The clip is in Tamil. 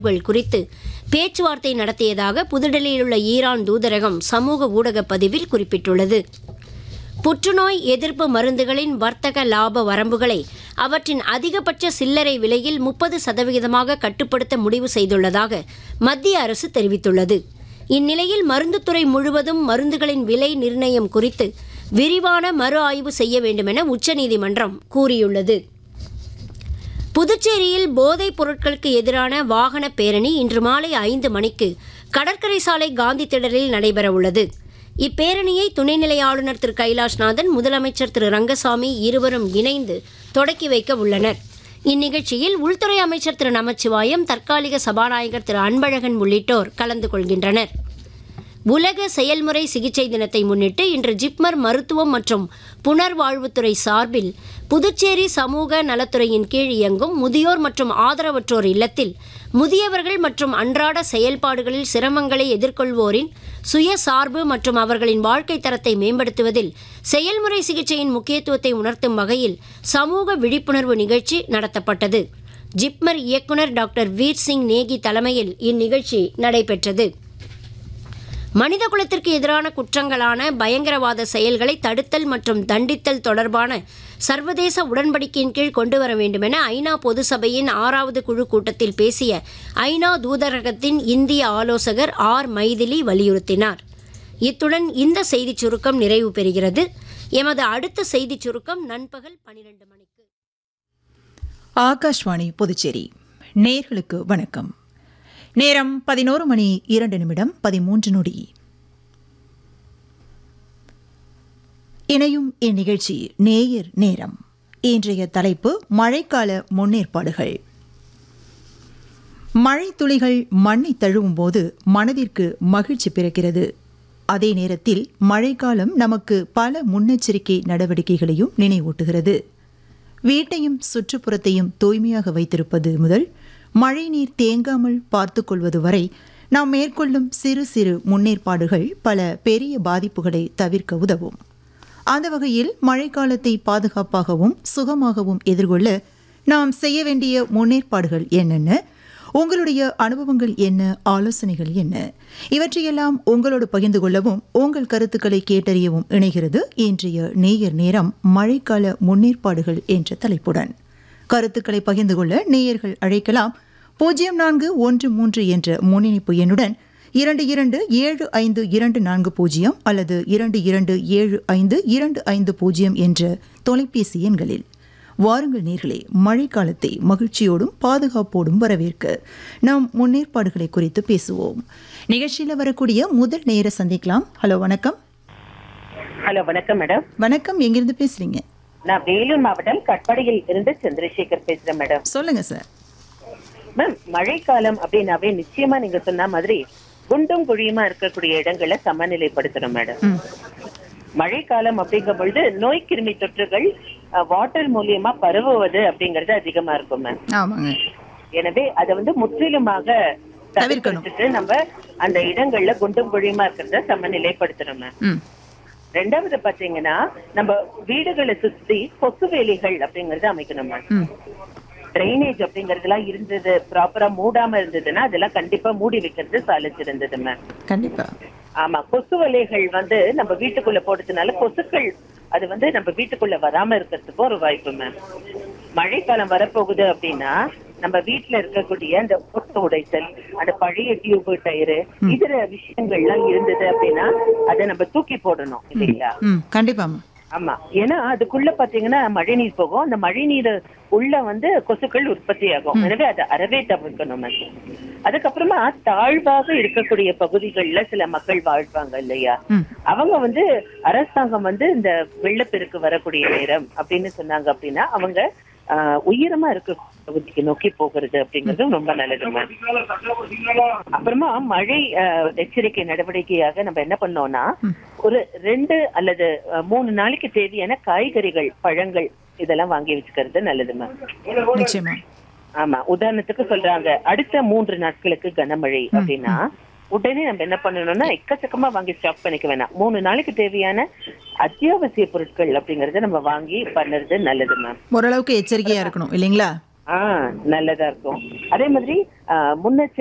கள் குறித்து பேச்சுவார்த்தை நடத்தியதாக புதுடெல்லியில் உள்ள ஈரான் தூதரகம் சமூக ஊடக பதிவில் குறிப்பிட்டுள்ளது புற்றுநோய் எதிர்ப்பு மருந்துகளின் வர்த்தக லாப வரம்புகளை அவற்றின் அதிகபட்ச சில்லறை விலையில் முப்பது சதவிகிதமாக கட்டுப்படுத்த முடிவு செய்துள்ளதாக மத்திய அரசு தெரிவித்துள்ளது இந்நிலையில் மருந்துத்துறை முழுவதும் மருந்துகளின் விலை நிர்ணயம் குறித்து விரிவான மறு ஆய்வு செய்ய வேண்டுமென உச்சநீதிமன்றம் கூறியுள்ளது புதுச்சேரியில் போதைப் பொருட்களுக்கு எதிரான வாகன பேரணி இன்று மாலை ஐந்து மணிக்கு கடற்கரை சாலை காந்தி திடலில் நடைபெறவுள்ளது இப்பேரணியை துணைநிலை ஆளுநர் திரு கைலாஷ்நாதன் முதலமைச்சர் திரு ரங்கசாமி இருவரும் இணைந்து தொடக்கி வைக்க உள்ளனர் இந்நிகழ்ச்சியில் உள்துறை அமைச்சர் திரு நமச்சிவாயம் தற்காலிக சபாநாயகர் திரு அன்பழகன் உள்ளிட்டோர் கலந்து கொள்கின்றனர் உலக செயல்முறை சிகிச்சை தினத்தை முன்னிட்டு இன்று ஜிப்மர் மருத்துவம் மற்றும் புனர்வாழ்வுத்துறை சார்பில் புதுச்சேரி சமூக நலத்துறையின் கீழ் இயங்கும் முதியோர் மற்றும் ஆதரவற்றோர் இல்லத்தில் முதியவர்கள் மற்றும் அன்றாட செயல்பாடுகளில் சிரமங்களை எதிர்கொள்வோரின் சுயசார்பு மற்றும் அவர்களின் வாழ்க்கை தரத்தை மேம்படுத்துவதில் செயல்முறை சிகிச்சையின் முக்கியத்துவத்தை உணர்த்தும் வகையில் சமூக விழிப்புணர்வு நிகழ்ச்சி நடத்தப்பட்டது ஜிப்மர் இயக்குனர் டாக்டர் வீர் சிங் நேகி தலைமையில் இந்நிகழ்ச்சி நடைபெற்றது மனித குலத்திற்கு எதிரான குற்றங்களான பயங்கரவாத செயல்களை தடுத்தல் மற்றும் தண்டித்தல் தொடர்பான சர்வதேச உடன்படிக்கையின் கீழ் கொண்டு வர வேண்டுமென ஐநா பொது சபையின் ஆறாவது குழு கூட்டத்தில் பேசிய ஐநா தூதரகத்தின் இந்திய ஆலோசகர் ஆர் மைதிலி வலியுறுத்தினார் இத்துடன் இந்த செய்திச் சுருக்கம் நிறைவு பெறுகிறது எமது அடுத்த செய்திச் சுருக்கம் நண்பகல் பனிரெண்டு மணிக்கு ஆகாஷ்வாணி புதுச்சேரி நேர்களுக்கு வணக்கம் நேரம் பதினோரு மணி இரண்டு நிமிடம் பதிமூன்று நொடி இணையும் இந்நிகழ்ச்சி நேயர் நேரம் இன்றைய தலைப்பு மழைக்கால முன்னேற்பாடுகள் மழை துளிகள் மண்ணை தழுவும் போது மனதிற்கு மகிழ்ச்சி பிறக்கிறது அதே நேரத்தில் மழைக்காலம் நமக்கு பல முன்னெச்சரிக்கை நடவடிக்கைகளையும் நினைவூட்டுகிறது வீட்டையும் சுற்றுப்புறத்தையும் தூய்மையாக வைத்திருப்பது முதல் மழைநீர் தேங்காமல் பார்த்து கொள்வது வரை நாம் மேற்கொள்ளும் சிறு சிறு முன்னேற்பாடுகள் பல பெரிய பாதிப்புகளை தவிர்க்க உதவும் அந்த வகையில் மழைக்காலத்தை பாதுகாப்பாகவும் சுகமாகவும் எதிர்கொள்ள நாம் செய்ய வேண்டிய முன்னேற்பாடுகள் என்னென்ன உங்களுடைய அனுபவங்கள் என்ன ஆலோசனைகள் என்ன இவற்றையெல்லாம் உங்களோடு பகிர்ந்து கொள்ளவும் உங்கள் கருத்துக்களை கேட்டறியவும் இணைகிறது இன்றைய நேயர் நேரம் மழைக்கால முன்னேற்பாடுகள் என்ற தலைப்புடன் கருத்துக்களை பகிர்ந்து கொள்ள நேயர்கள் அழைக்கலாம் பூஜ்ஜியம் நான்கு ஒன்று மூன்று என்ற முன்னிணைப்பு எண்ணுடன் இரண்டு இரண்டு ஏழு ஐந்து இரண்டு நான்கு பூஜ்ஜியம் அல்லது இரண்டு இரண்டு ஏழு ஐந்து இரண்டு ஐந்து பூஜ்ஜியம் என்ற தொலைபேசி எண்களில் வாருங்கள் நேர்களே மழைக்காலத்தை மகிழ்ச்சியோடும் பாதுகாப்போடும் வரவேற்க நாம் முன்னேற்பாடுகளை குறித்து பேசுவோம் நிகழ்ச்சியில் வரக்கூடிய முதல் நேர சந்திக்கலாம் ஹலோ வணக்கம் ஹலோ வணக்கம் மேடம் வணக்கம் எங்கிருந்து பேசுறீங்க நான் வேலூர் மாவட்டம் கட்பாடியில் இருந்து சந்திரசேகர் பேசுறேன் மேடம் சொல்லுங்க சார் மேம் மழைக்காலம் அப்படின்னாவே நிச்சயமா நீங்க சொன்ன மாதிரி குண்டும் குழியுமா இருக்கக்கூடிய இடங்களை சமநிலைப்படுத்தணும் மேடம் மழைக்காலம் அப்படிங்கும் பொழுது நோய் கிருமி தொற்றுகள் வாட்டர் மூலியமா பரவுவது அப்படிங்கறது அதிகமா இருக்கும் மேம் ஆமாங்க எனவே அதை வந்து முற்றிலுமாக தவிர்க்கணும். தவிர்த்துட்டு நம்ம அந்த இடங்கள்ல குண்டும் குழியுமா இருக்கிறத சமநிலைப்படுத்தணும் மேம் ம் ரெண்டாவது பாத்தீங்கன்னா நம்ம வீடுகளை சுத்தி கொசு வேலிகள் அப்படிங்கறது அமைக்கணும் மேம் ம் ட்ரைனேஜ் அப்படிங்கறதெல்லாம் இருந்தது ப்ராப்பரா மூடாம இருந்ததுன்னா அதெல்லாம் கண்டிப்பா மூடி வைக்கிறது சாலிச்சிருந்தது மேம் கண்டிப்பா ஆமா கொசு வலைகள் வந்து நம்ம வீட்டுக்குள்ள போடுறதுனால கொசுக்கள் அது வந்து நம்ம வீட்டுக்குள்ள வராம இருக்கிறதுக்கு ஒரு வாய்ப்பு மேம் மழைக்காலம் வரப்போகுது அப்படின்னா நம்ம வீட்டுல இருக்கக்கூடிய அந்த ஒட்டு உடைத்தல் அந்த பழைய டியூப் டயரு இதர விஷயங்கள்லாம் இருந்தது அப்படின்னா அதை நம்ம தூக்கி போடணும் இல்லைங்களா ம் கண்டிப்பாம்மா ஆமா ஏன்னா அதுக்குள்ள பாத்தீங்கன்னா மழை நீர் போகும் அந்த மழை நீர் உள்ள வந்து கொசுக்கள் உற்பத்தி ஆகும் எனவே அதை அறவே தவிர்க்கணும் மேம். அதுக்கப்புறமா தாழ்வாக இருக்கக்கூடிய பகுதிகள்ல சில மக்கள் வாழ்வாங்க இல்லையா ம் அவங்க வந்து அரசாங்கம் வந்து இந்த வெள்ளப்பெருக்கு வரக்கூடிய நேரம் அப்படின்னு சொன்னாங்க அப்படின்னா அவங்க ஆஹ், உயரமா இருக்க பகுதிக்கு நோக்கி போகிறது அப்படிங்கிறது ரொம்ப நல்லது மேம் அப்புறமா மழை ஆஹ், எச்சரிக்கை நடவடிக்கையாக நம்ம என்ன பண்ணோம்னா ஒரு ரெண்டு அல்லது ஆஹ், மூணு நாளைக்கு தேவையான காய்கறிகள் பழங்கள் இதெல்லாம் வாங்கி வச்சுக்கிறது நல்லது மேம் நிச்சயமா ஆமா உதாரணத்துக்கு சொல்றாங்க அடுத்த மூன்று நாட்களுக்கு கனமழை அப்படின்னா உடனே நம்ம என்ன பண்ணணும்னா எக்கச்சக்கமா வாங்கி ஸ்டாக் பண்ணிக்க வேணாம் மூணு நாளைக்கு தேவையான அத்தியாவசிய பொருட்கள் அப்படிங்கறத நம்ம வாங்கி பண்ணுறது நல்லது மேம் ஓரளவுக்கு எச்சரிக்கையா இருக்கணும் இல்லைங்களா ஆ நல்லதா இருக்கும் அதே மாதிரி ஆ, முன்னெச்சரிக்கை